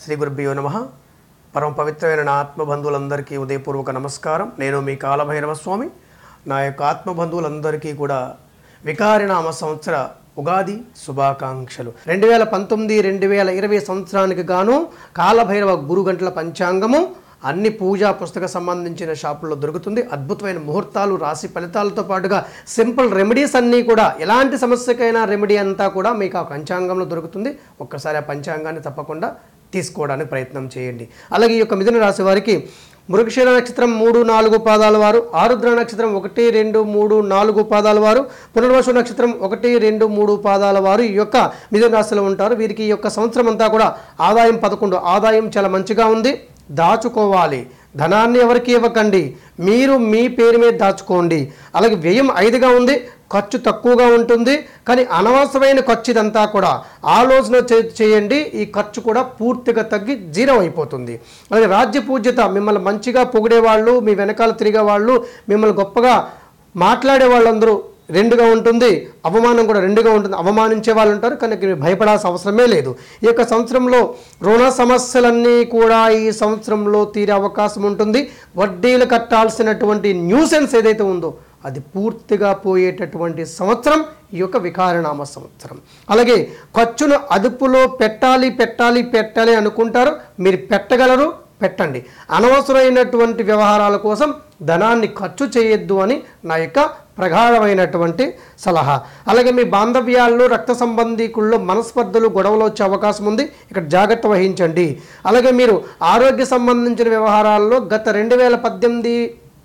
శ్రీ గురుభ్యో నమ పరమ పవిత్రమైన నా ఆత్మబంధువులందరికీ ఉదయపూర్వక నమస్కారం నేను మీ కాలభైరవ స్వామి నా యొక్క ఆత్మబంధువులందరికీ కూడా వికారినామ సంవత్సర ఉగాది శుభాకాంక్షలు రెండు వేల పంతొమ్మిది రెండు వేల ఇరవై సంవత్సరానికి గాను కాలభైరవ గురుగంటల పంచాంగము అన్ని పూజా పుస్తక సంబంధించిన షాపుల్లో దొరుకుతుంది అద్భుతమైన ముహూర్తాలు రాశి ఫలితాలతో పాటుగా సింపుల్ రెమెడీస్ అన్నీ కూడా ఎలాంటి సమస్యకైనా రెమెడీ అంతా కూడా మీకు ఆ పంచాంగంలో దొరుకుతుంది ఒక్కసారి ఆ పంచాంగాన్ని తప్పకుండా తీసుకోవడానికి ప్రయత్నం చేయండి అలాగే ఈ యొక్క మిథున రాశి వారికి మృగశిర నక్షత్రం మూడు నాలుగు పాదాల వారు ఆరుద్ర నక్షత్రం ఒకటి రెండు మూడు నాలుగు పాదాల వారు పునర్వసు నక్షత్రం ఒకటి రెండు మూడు పాదాల వారు ఈ యొక్క మిథున రాశిలో ఉంటారు వీరికి ఈ యొక్క సంవత్సరం అంతా కూడా ఆదాయం పదకొండు ఆదాయం చాలా మంచిగా ఉంది దాచుకోవాలి ధనాన్ని ఎవరికి ఇవ్వకండి మీరు మీ పేరు మీద దాచుకోండి అలాగే వ్యయం ఐదుగా ఉంది ఖర్చు తక్కువగా ఉంటుంది కానీ అనవసరమైన ఖర్చు ఇదంతా కూడా ఆలోచన చే- చేయండి ఈ ఖర్చు కూడా పూర్తిగా తగ్గి జీరో అయిపోతుంది అలాగే రాజ్య పూజ్యత మిమ్మల్ని మంచిగా పొగిడే వాళ్ళు మీ వెనకాల తిరిగే వాళ్ళు మిమ్మల్ని గొప్పగా మాట్లాడే వాళ్ళందరూ రెండుగా ఉంటుంది అవమానం కూడా రెండుగా ఉంటుంది అవమానించే వాళ్ళు ఉంటారు కానీ మీరు భయపడాల్సిన అవసరమే లేదు ఈ యొక్క సంవత్సరంలో రుణ సమస్యలన్నీ కూడా ఈ సంవత్సరంలో తీరే అవకాశం ఉంటుంది వడ్డీలు కట్టాల్సినటువంటి న్యూసెన్స్ ఏదైతే ఉందో అది పూర్తిగా పోయేటటువంటి సంవత్సరం ఈ యొక్క వికారనామ సంవత్సరం అలాగే ఖర్చును అదుపులో పెట్టాలి పెట్టాలి పెట్టాలి అనుకుంటారు మీరు పెట్టగలరు పెట్టండి అనవసరమైనటువంటి వ్యవహారాల కోసం ధనాన్ని ఖర్చు చేయొద్దు అని నా యొక్క ప్రగాఢమైనటువంటి సలహా అలాగే మీ బాంధవ్యాల్లో రక్త సంబంధీకుల్లో మనస్పర్ధలు గొడవలు వచ్చే అవకాశం ఉంది ఇక్కడ జాగ్రత్త వహించండి అలాగే మీరు ఆరోగ్య సంబంధించిన వ్యవహారాల్లో గత రెండు వేల పద్దెనిమిది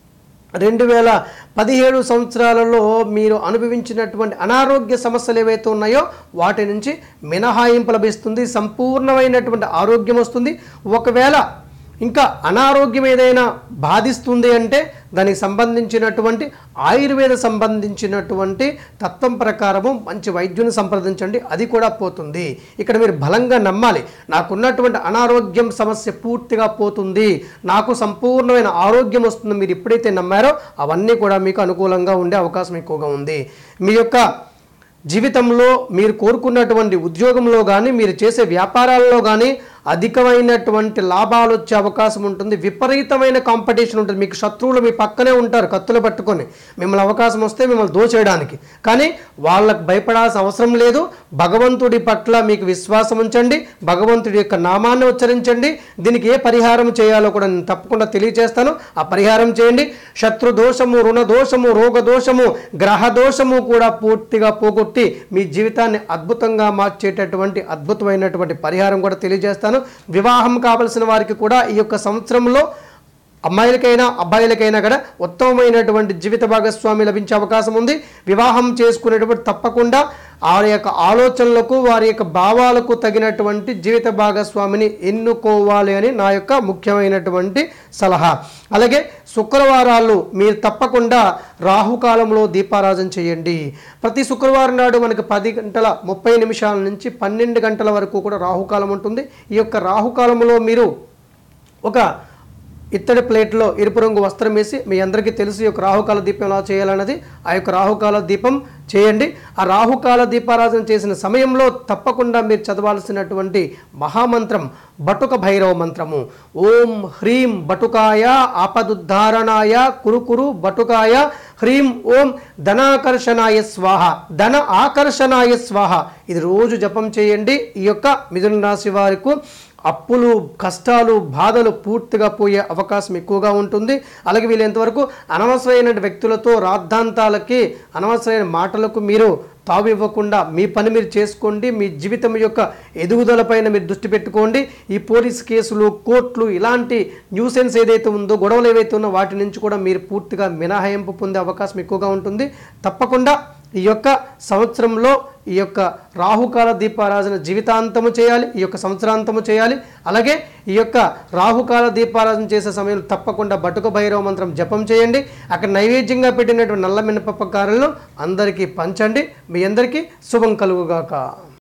రెండు వేల పదిహేడు సంవత్సరాలలో మీరు అనుభవించినటువంటి అనారోగ్య సమస్యలు ఏవైతే ఉన్నాయో వాటి నుంచి మినహాయింపు లభిస్తుంది సంపూర్ణమైనటువంటి ఆరోగ్యం వస్తుంది ఒకవేళ ఇంకా అనారోగ్యం ఏదైనా బాధిస్తుంది అంటే దానికి సంబంధించినటువంటి ఆయుర్వేద సంబంధించినటువంటి తత్వం ప్రకారము మంచి వైద్యుని సంప్రదించండి అది కూడా పోతుంది ఇక్కడ మీరు బలంగా నమ్మాలి నాకున్నటువంటి అనారోగ్యం సమస్య పూర్తిగా పోతుంది నాకు సంపూర్ణమైన ఆరోగ్యం వస్తుంది మీరు ఎప్పుడైతే నమ్మారో అవన్నీ కూడా మీకు అనుకూలంగా ఉండే అవకాశం ఎక్కువగా ఉంది మీ యొక్క జీవితంలో మీరు కోరుకున్నటువంటి ఉద్యోగంలో కానీ మీరు చేసే వ్యాపారాల్లో కానీ అధికమైనటువంటి లాభాలు వచ్చే అవకాశం ఉంటుంది విపరీతమైన కాంపిటీషన్ ఉంటుంది మీకు శత్రువులు మీ పక్కనే ఉంటారు కత్తులు పట్టుకొని మిమ్మల్ని అవకాశం వస్తే మిమ్మల్ని దోచేయడానికి కానీ వాళ్ళకు భయపడాల్సిన అవసరం లేదు భగవంతుడి పట్ల మీకు విశ్వాసం ఉంచండి భగవంతుడి యొక్క నామాన్ని ఉచ్చరించండి దీనికి ఏ పరిహారం చేయాలో కూడా నేను తప్పకుండా తెలియజేస్తాను ఆ పరిహారం చేయండి శత్రు దోషము రుణ దోషము రోగ దోషము గ్రహ దోషము కూడా పూర్తిగా పోగొట్టి మీ జీవితాన్ని అద్భుతంగా మార్చేటటువంటి అద్భుతమైనటువంటి పరిహారం కూడా తెలియజేస్తాను వివాహం కావలసిన వారికి కూడా ఈ యొక్క సంవత్సరంలో అమ్మాయిలకైనా అబ్బాయిలకైనా కూడా ఉత్తమమైనటువంటి జీవిత భాగస్వామి లభించే అవకాశం ఉంది వివాహం చేసుకునేటప్పుడు తప్పకుండా వారి యొక్క ఆలోచనలకు వారి యొక్క భావాలకు తగినటువంటి జీవిత భాగస్వామిని ఎన్నుకోవాలి అని నా యొక్క ముఖ్యమైనటువంటి సలహా అలాగే శుక్రవారాలు మీరు తప్పకుండా రాహుకాలంలో దీపారాధన చేయండి ప్రతి శుక్రవారం నాడు మనకి పది గంటల ముప్పై నిమిషాల నుంచి పన్నెండు గంటల వరకు కూడా రాహుకాలం ఉంటుంది ఈ యొక్క రాహుకాలంలో మీరు ఒక ఇత్తడి ప్లేట్లో ఎరుపు రంగు వస్త్రం వేసి మీ అందరికీ తెలుసు ఈ యొక్క రాహుకాల దీపం ఎలా చేయాలన్నది ఆ యొక్క రాహుకాల దీపం చేయండి ఆ రాహుకాల దీపారాధన చేసిన సమయంలో తప్పకుండా మీరు చదవాల్సినటువంటి మహామంత్రం బటుక భైరవ మంత్రము ఓం హ్రీం బటుకాయ ఆపదుద్ధారణాయ కురుకురు బటుకాయ హ్రీం ఓం ధనాకర్షణాయ స్వాహ ధన ఆకర్షణాయ స్వాహ ఇది రోజు జపం చేయండి ఈ యొక్క మిథున రాశి వారికి అప్పులు కష్టాలు బాధలు పూర్తిగా పోయే అవకాశం ఎక్కువగా ఉంటుంది అలాగే వీళ్ళు ఎంతవరకు అనవసరమైన వ్యక్తులతో రాద్ధాంతాలకి అనవసరమైన మాటలకు మీరు తావు ఇవ్వకుండా మీ పని మీరు చేసుకోండి మీ జీవితం యొక్క ఎదుగుదలపైన మీరు దృష్టి పెట్టుకోండి ఈ పోలీస్ కేసులు కోర్టులు ఇలాంటి న్యూసెన్స్ ఏదైతే ఉందో గొడవలు ఏవైతే ఉన్నో వాటి నుంచి కూడా మీరు పూర్తిగా మినహాయింపు పొందే అవకాశం ఎక్కువగా ఉంటుంది తప్పకుండా ఈ యొక్క సంవత్సరంలో ఈ యొక్క రాహుకాల దీపారాధన జీవితాంతము చేయాలి ఈ యొక్క సంవత్సరాంతము చేయాలి అలాగే ఈ యొక్క రాహుకాల దీపారాధన చేసే సమయంలో తప్పకుండా బటుక భైరవ మంత్రం జపం చేయండి అక్కడ నైవేద్యంగా పెట్టినటువంటి నల్ల మినపప్పు కారులను అందరికీ పంచండి మీ అందరికీ శుభం కలుగుగాక